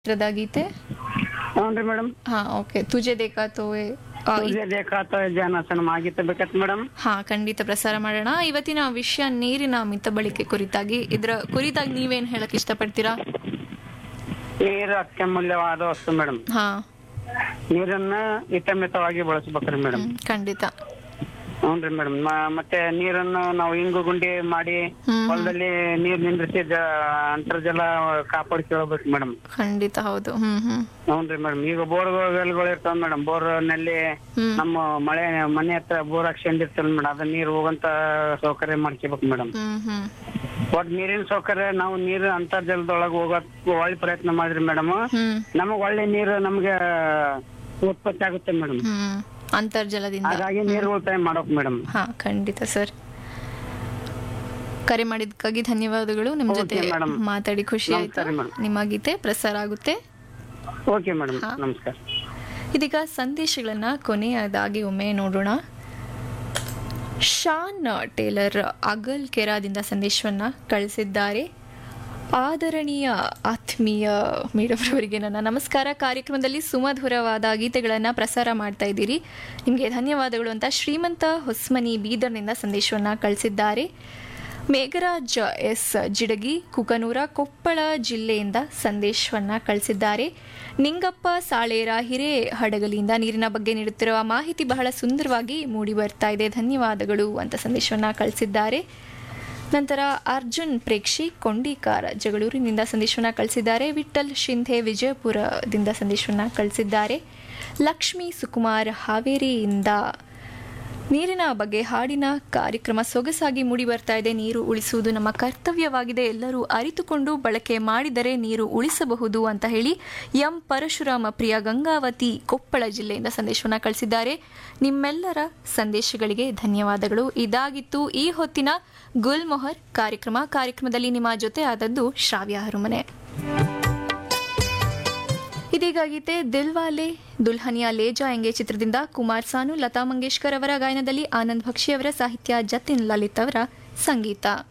ಚಿತ್ರದ ಗೀತೆ ಹ್ಞೂ ಮೇಡಮ್ ಹಾ ಓಕೆ ತುಜೆ ದೇಖಾ ತೋವೆ ಆ, ಇ- ಪೂಜೆ ಬೇಕಾತ ಜಾನಸನ ಮಾಗಿತ ಬೇಕತ್ ಮೇಡಮ್ ಹಾ ಖಂಡಿತ ಪ್ರಸಾರ ಮಾಡೋಣ ಇವತ್ತಿನ ವಿಷಯ ನೀರಿನ ಮಿತ ಬಳಕೆ ಕುರಿತಾಗಿ ಇದ್ರ ಕುರಿತಾಗಿ ನೀವೇನ್ ಹೇಳಕ್ ಇಷ್ಟಪಡ್ತೀರಾ ನೀರು ಅತ್ಯಮೂಲ್ಯವಾದ ವಸ್ತು ಮೇಡಮ್ ಹಾ ನೀರನ್ನ ಹಿತಮಿತವಾಗಿ ಬಳಸ್ಬೇಕ್ರಿ ಮೇಡಮ್ ಹ್ಮ್, ಖಂಡಿತ ಹ್ಞೂನ್ರಿ ಮೇಡಮ್ ಮತ್ತೆ ನೀರನ್ನು ನಾವು ಇಂಗು ಗುಂಡಿ ಮಾಡಿ ಹ್ಮ್. ಹೊಲದಲ್ಲಿ ನೀರ್ ನಿಂದ್ರಿಸಿ ಜ ಅಂತರ್ಜಲ ಕಾಪಾಡ್ಕೊಳ್ಬೇಕು ಮೇಡಮ್ ಖಂಡಿತ ಹೌದು ಹ್ಮ್ ಹ್ಮ್ ಹ್ಞೂನ್ರಿ ಮೇಡಮ್ ಈಗ ಬೋರ್ವೆಲ್ಗಳು ಇರ್ತಾವ ಮೇಡಮ್ ಬೋರ್ ನಲ್ಲಿ ಹ್ಮ್. ನಮ್ಮ ಮಳೆ ಮನೆ ಹತ್ರ ಬೋರ್ ಹಾಕ್ಸ್ಕೊಂಡಿರ್ತಲ್ಲ ಮೇಡಮ್ ಅದನ್ನ ನೀರು ಹೋಗಂತ ಸೌಕರ್ಯ ಮಾಡ್ಕೋಬೇಕು ಮೇಡಮ್ ಹ್ಮ್ ಹ್ಮ್ ಒಟ್ ನೀರಿನ ಸೌಕರ್ಯ ನಾವು ನೀರು ಅಂತರ್ಜಲದೊಳಗೆ ಹೋಗೋಕ್ ಒಳ್ಳೆ ಪ್ರಯತ್ನ ಮಾಡಿದ್ರಿ ಮೇಡಮ್ ಹ್ಮ್ ನಮಗ್ ಒಳ್ಳೆ ನೀರು ನಮ್ಗೆ ಉತ್ಪತ್ತಿ ಆಗುತ್ತೆ ಮೇಡಮ್ ಹ್ಮ್ ಅಂತರ್ಜಲದಿಂದ ಹಾಗಾಗಿ ನೀರು ಉಳಿತಾಯ ಮಾಡೋಕ್ ಮೇಡಮ್ ಹಾ ಖಂಡಿತ ಸರ್ ಕರೆ ಮಾಡಿದ್ದಕ್ಕಾಗಿ ಧನ್ಯವಾದಗಳು ನಿಮ್ Okay, ಜೊತೆ madam. ಮಾತಾಡಿ ಖುಷಿ ಆಯ್ತು ನಮಸ್ಕಾರ, madam. ನಿಮ್ಮ ಗೀತೆ ಪ್ರಸಾರ ಆಗುತ್ತೆ ಓಕೆ ಮೇಡಮ್ ಹಾ. ನಮಸ್ಕಾರ ಇದೀಗ ಸಂದೇಶಗಳನ್ನ ಕೊನೆಯದಾಗಿ ಒಮ್ಮೆ ನೋಡೋಣ ಶಾನ್ ಟೇಲರ್ ಅಗಲ್ ಕೆರಾದಿಂದ ಸಂದೇಶವನ್ನ ಕಳಿಸಿದ್ದಾರೆ ಆದರಣೀಯ ಆತ್ಮೀಯ ಮೇಡಮ್ ಅವರಿಗೆ ನನ್ನ ನಮಸ್ಕಾರ ಕಾರ್ಯಕ್ರಮದಲ್ಲಿ ಸುಮಧುರವಾದ ಗೀತೆಗಳನ್ನು ಪ್ರಸಾರ ಮಾಡ್ತಾ ಇದ್ದೀರಿ ನಿಮಗೆ ಧನ್ಯವಾದಗಳು ಅಂತ ಶ್ರೀಮಂತ ಹೊಸ್ಮನಿ ಬೀದರ್ನಿಂದ ಸಂದೇಶವನ್ನ ಕಳಿಸಿದ್ದಾರೆ ಮೇಘರಾಜ್ ಎಸ್ ಜಿಡಗಿ ಕುಕನೂರ ಕೊಪ್ಪಳ ಜಿಲ್ಲೆಯಿಂದ ಸಂದೇಶವನ್ನ ಕಳಿಸಿದ್ದಾರೆ ನಿಂಗಪ್ಪ ಸಾಳೇರ ಹಿರೇ ಹಡಗಲಿಯಿಂದ ನೀರಿನ ಬಗ್ಗೆ ನೀಡುತ್ತಿರುವ ಮಾಹಿತಿ ಬಹಳ ಸುಂದರವಾಗಿ ಮೂಡಿ ಬರ್ತಾ ಇದೆ ಧನ್ಯವಾದಗಳು ಅಂತ ಸಂದೇಶವನ್ನ ಕಳಿಸಿದ್ದಾರೆ ನಂತರ ಅರ್ಜುನ್ ಪ್ರೇಕ್ಷಿ ಕೊಂಡಿಕಾರ ಜಗಳೂರಿನಿಂದ ಸಂದೇಶವನ್ನ ಕಳಿಸಿದ್ದಾರೆ ವಿಠಲ್ ಶಿಂಧೆ ವಿಜಯಪುರದಿಂದ ಸಂದೇಶವನ್ನ ಕಳಿಸಿದ್ದಾರೆ ಲಕ್ಷ್ಮೀ ಸುಕುಮಾರ್ ಹಾವೇರಿಯಿಂದ ನೀರಿನ ಬಗ್ಗೆ ಹಾಡಿನ ಕಾರ್ಯಕ್ರಮ ಸೊಗಸಾಗಿ ಮೂಡಿ ಬರ್ತಾ ಇದೆ ನೀರು ಉಳಿಸುವುದು ನಮ್ಮ ಕರ್ತವ್ಯವಾಗಿದೆ ಎಲ್ಲರೂ ಅರಿತುಕೊಂಡು ಬಳಕೆ ಮಾಡಿದರೆ ನೀರು ಉಳಿಸಬಹುದು ಅಂತ ಹೇಳಿ ಎಂ ಪರಶುರಾಮ ಪ್ರಿಯ ಗಂಗಾವತಿ ಕೊಪ್ಪಳ ಜಿಲ್ಲೆಯಿಂದ ಸಂದೇಶವನ್ನ ಕಳಿಸಿದ್ದಾರೆ ನಿಮ್ಮೆಲ್ಲರ ಸಂದೇಶಗಳಿಗೆ ಧನ್ಯವಾದಗಳು ಇದಾಗಿತ್ತು ಈ ಹೊತ್ತಿನ ಗುಲ್ಮೊಹರ್ ಕಾರ್ಯಕ್ರಮ ಕಾರ್ಯಕ್ರಮದಲ್ಲಿ ನಿಮ್ಮ ಜೊತೆ ಆದದ್ದು ಶ್ರಾವ್ಯ ಹರುಮನೆ ಇದೀಗ ಗೀತೆ ದಿಲ್ವಾಲೆ ದುಲ್ಹನಿಯಾ ಲೇ ಜಾಯಂಗೆ ಚಿತ್ರದಿಂದ ಕುಮಾರ್ ಸಾನು ಲತಾ ಮಂಗೇಶ್ಕರ್ ಅವರ ಗಾಯನದಲ್ಲಿ ಆನಂದ್ ಭಕ್ಷಿ ಅವರ ಸಾಹಿತ್ಯ ಜತಿನ್ ಲಲಿತ್ ಅವರ ಸಂಗೀತ